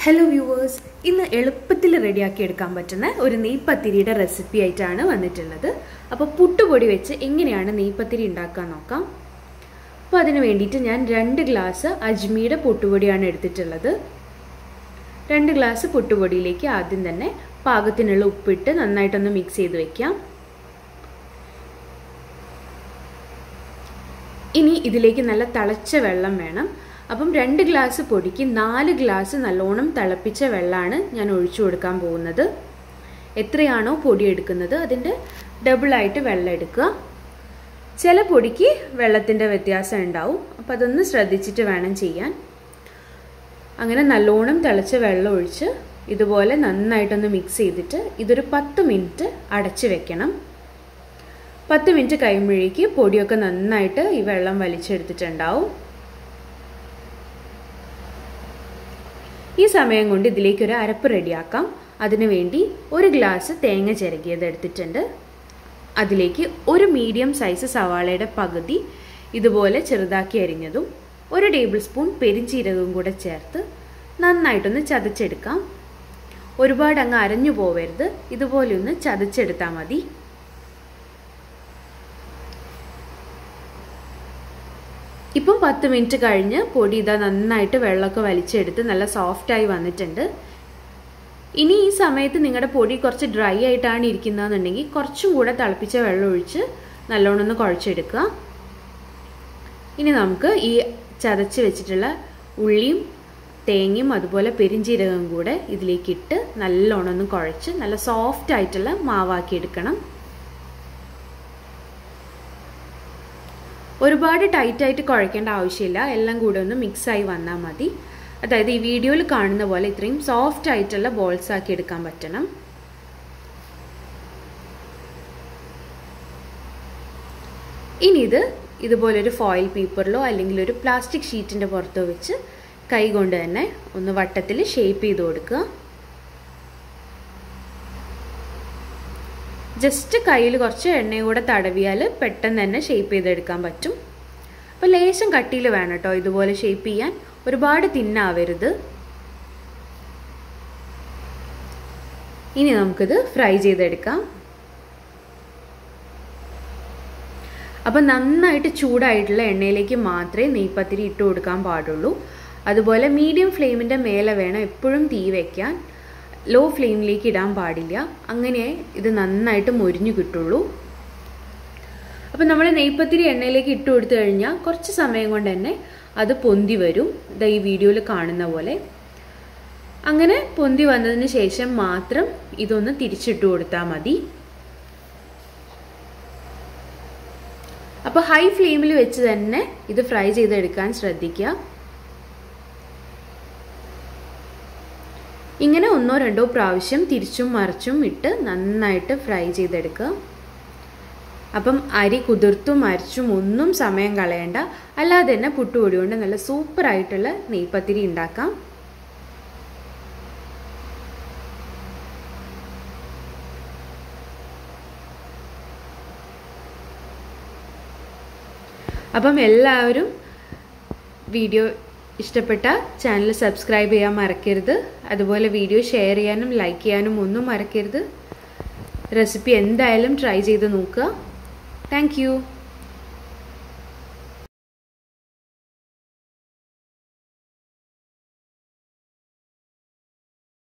hello viewers ഇന്ന് എളുപ്പത്തിൽ റെഡിയാക്കി എടുക്കാൻ പറ്റുന്ന ഒരു നെയ്പത്തിരിയുടെ റെസിപ്പി ആയിട്ടാണ് വന്നിട്ടുള്ളത് അപ്പോൾ പുട്ടുപൊടി വെച്ച് എങ്ങനെയാണ് നെയ്പത്തിരി ഉണ്ടാക്കാൻ നോക്കാം അപ്പോൾ അതിന് വേണ്ടിയിട്ട് ഞാൻ രണ്ട് ഗ്ലാസ് അജ്മിയുടെ പുട്ടുപൊടിയാണ് എടുത്തിട്ടുള്ളത് രണ്ട് ഗ്ലാസ് പുട്ടുപൊടിയിലേക്ക് ആദ്യം തന്നെ പാകത്തിനുള്ള ഉപ്പിട്ട് നന്നായിട്ടൊന്ന് മിക്സ് ചെയ്ത് വെക്കാം ഇനി ഇതിലേക്ക് നല്ല തിളച്ച വെള്ളം വേണം അപ്പം രണ്ട് ഗ്ലാസ് പൊടിക്ക് നാല് ഗ്ലാസ് നല്ലോണം തിളപ്പിച്ച വെള്ളമാണ് ഞാൻ ഒഴിച്ചു കൊടുക്കാൻ പോകുന്നത് എത്രയാണോ പൊടി എടുക്കുന്നത് അതിൻ്റെ ഡബിളായിട്ട് വെള്ളം എടുക്കുക ചില പൊടിക്ക് വെള്ളത്തിൻ്റെ വ്യത്യാസം ഉണ്ടാവും അപ്പോൾ അതൊന്ന് ശ്രദ്ധിച്ചിട്ട് വേണം ചെയ്യാൻ അങ്ങനെ നല്ലോണം തിളച്ച വെള്ളം ഒഴിച്ച് ഇതുപോലെ നന്നായിട്ടൊന്ന് മിക്സ് ചെയ്തിട്ട് ഇതൊരു പത്ത് മിനിറ്റ് അടച്ച് വെക്കണം പത്ത് മിനിറ്റ് കഴിയുമ്പോഴേക്ക് പൊടിയൊക്കെ നന്നായിട്ട് ഈ വെള്ളം വലിച്ചെടുത്തിട്ടുണ്ടാവും ഈ സമയം കൊണ്ട് ഇതിലേക്ക് ഒരു അരപ്പ് റെഡിയാക്കാം അതിനു വേണ്ടി ഒരു ഗ്ലാസ് തേങ്ങ ചിരകിയത് എടുത്തിട്ടുണ്ട് അതിലേക്ക് ഒരു മീഡിയം സൈസ് സവാളയുടെ പകുതി ഇതുപോലെ ചെറുതാക്കി അരിഞ്ഞതും ഒരു ടേബിൾ സ്പൂൺ പെരിഞ്ചീരകവും കൂടെ ചേർത്ത് നന്നായിട്ടൊന്ന് ചതച്ചെടുക്കാം ഒരുപാട് അങ്ങ് അരഞ്ഞു പോവരുത് ഇതുപോലെ ഒന്ന് ചതച്ചെടുത്താൽ മതി ഇപ്പം പത്ത് മിനിറ്റ് കഴിഞ്ഞ് പൊടി ഇതാ നന്നായിട്ട് വെള്ളമൊക്കെ വലിച്ചെടുത്ത് നല്ല സോഫ്റ്റായി വന്നിട്ടുണ്ട് ഇനി ഈ സമയത്ത് നിങ്ങളുടെ പൊടി കുറച്ച് ഡ്രൈ ആയിട്ടാണ് ഇരിക്കുന്നതെന്നുണ്ടെങ്കിൽ കുറച്ചും കൂടെ തിളപ്പിച്ച വെള്ളം ഒഴിച്ച് നല്ലോണം ഒന്ന് കുഴച്ചെടുക്കുക ഇനി നമുക്ക് ഈ ചതച്ച് വെച്ചിട്ടുള്ള ഉള്ളിയും തേങ്ങയും അതുപോലെ പെരിഞ്ചീരകവും കൂടെ ഇതിലേക്ക് ഇട്ട് നല്ലോണം ഒന്ന് കുഴച്ച് നല്ല സോഫ്റ്റ് ആയിട്ടുള്ള മാവാക്കി എടുക്കണം ഒരുപാട് ടൈറ്റായിട്ട് കുഴക്കേണ്ട ആവശ്യമില്ല എല്ലാം കൂടെ ഒന്ന് മിക്സായി വന്നാൽ മതി അതായത് ഈ വീഡിയോയിൽ കാണുന്ന പോലെ ഇത്രയും സോഫ്റ്റ് ആയിട്ടുള്ള ബോൾസ് ആക്കി എടുക്കാൻ പറ്റണം ഇനി ഇത് ഇതുപോലൊരു ഫോയിൽ പേപ്പറിലോ അല്ലെങ്കിൽ ഒരു പ്ലാസ്റ്റിക് ഷീറ്റിൻ്റെ പുറത്തോ വെച്ച് കൈ കൊണ്ട് തന്നെ ഒന്ന് വട്ടത്തിൽ ഷേപ്പ് ചെയ്ത് കൊടുക്കുക ജസ്റ്റ് കയ്യിൽ കുറച്ച് എണ്ണയും കൂടെ തടവിയാൽ പെട്ടെന്ന് തന്നെ ഷേപ്പ് ചെയ്തെടുക്കാൻ പറ്റും അപ്പോൾ ലേശം കട്ടിയിൽ വേണം കേട്ടോ ഇതുപോലെ ഷേപ്പ് ചെയ്യാൻ ഒരുപാട് തിന്നാവരുത് ഇനി നമുക്കിത് ഫ്രൈ ചെയ്തെടുക്കാം അപ്പം നന്നായിട്ട് ചൂടായിട്ടുള്ള എണ്ണയിലേക്ക് മാത്രമേ നെയ്പത്തിരി ഇട്ട് കൊടുക്കാൻ പാടുള്ളൂ അതുപോലെ മീഡിയം ഫ്ലെയിമിൻ്റെ മേലെ വേണം എപ്പോഴും തീ വയ്ക്കാൻ ലോ ഫ്ലെയിമിലേക്ക് ഇടാൻ പാടില്ല അങ്ങനെ ഇത് നന്നായിട്ട് മൊരിഞ്ഞു കിട്ടുള്ളൂ അപ്പം നമ്മൾ നെയ്പ്പത്തിരി എണ്ണയിലേക്ക് ഇട്ട് കൊടുത്തു കഴിഞ്ഞാൽ കുറച്ച് സമയം കൊണ്ട് തന്നെ അത് പൊന്തി വരും ഇതാ ഈ വീഡിയോയിൽ കാണുന്ന പോലെ അങ്ങനെ പൊന്തി വന്നതിന് ശേഷം മാത്രം ഇതൊന്ന് തിരിച്ചിട്ട് കൊടുത്താൽ മതി അപ്പോൾ ഹൈ ഫ്ലെയിമിൽ വെച്ച് തന്നെ ഇത് ഫ്രൈ ചെയ്തെടുക്കാൻ ശ്രദ്ധിക്കുക ഇങ്ങനെ ഒന്നോ രണ്ടോ പ്രാവശ്യം തിരിച്ചും മറിച്ചും ഇട്ട് നന്നായിട്ട് ഫ്രൈ ചെയ്തെടുക്കുക അപ്പം അരി കുതിർത്തും അരിച്ചും ഒന്നും സമയം കളയണ്ട അല്ലാതെ തന്നെ പുട്ടുപൊടി കൊണ്ട് നല്ല സൂപ്പറായിട്ടുള്ള നെയ്പത്തിരി ഉണ്ടാക്കാം അപ്പം എല്ലാവരും വീഡിയോ ഇഷ്ടപ്പെട്ട ചാനൽ സബ്സ്ക്രൈബ് ചെയ്യാൻ മറക്കരുത് അതുപോലെ വീഡിയോ ഷെയർ ചെയ്യാനും ലൈക്ക് ചെയ്യാനും ഒന്നും മറക്കരുത് റെസിപ്പി എന്തായാലും ട്രൈ ചെയ്ത് നോക്കുക താങ്ക്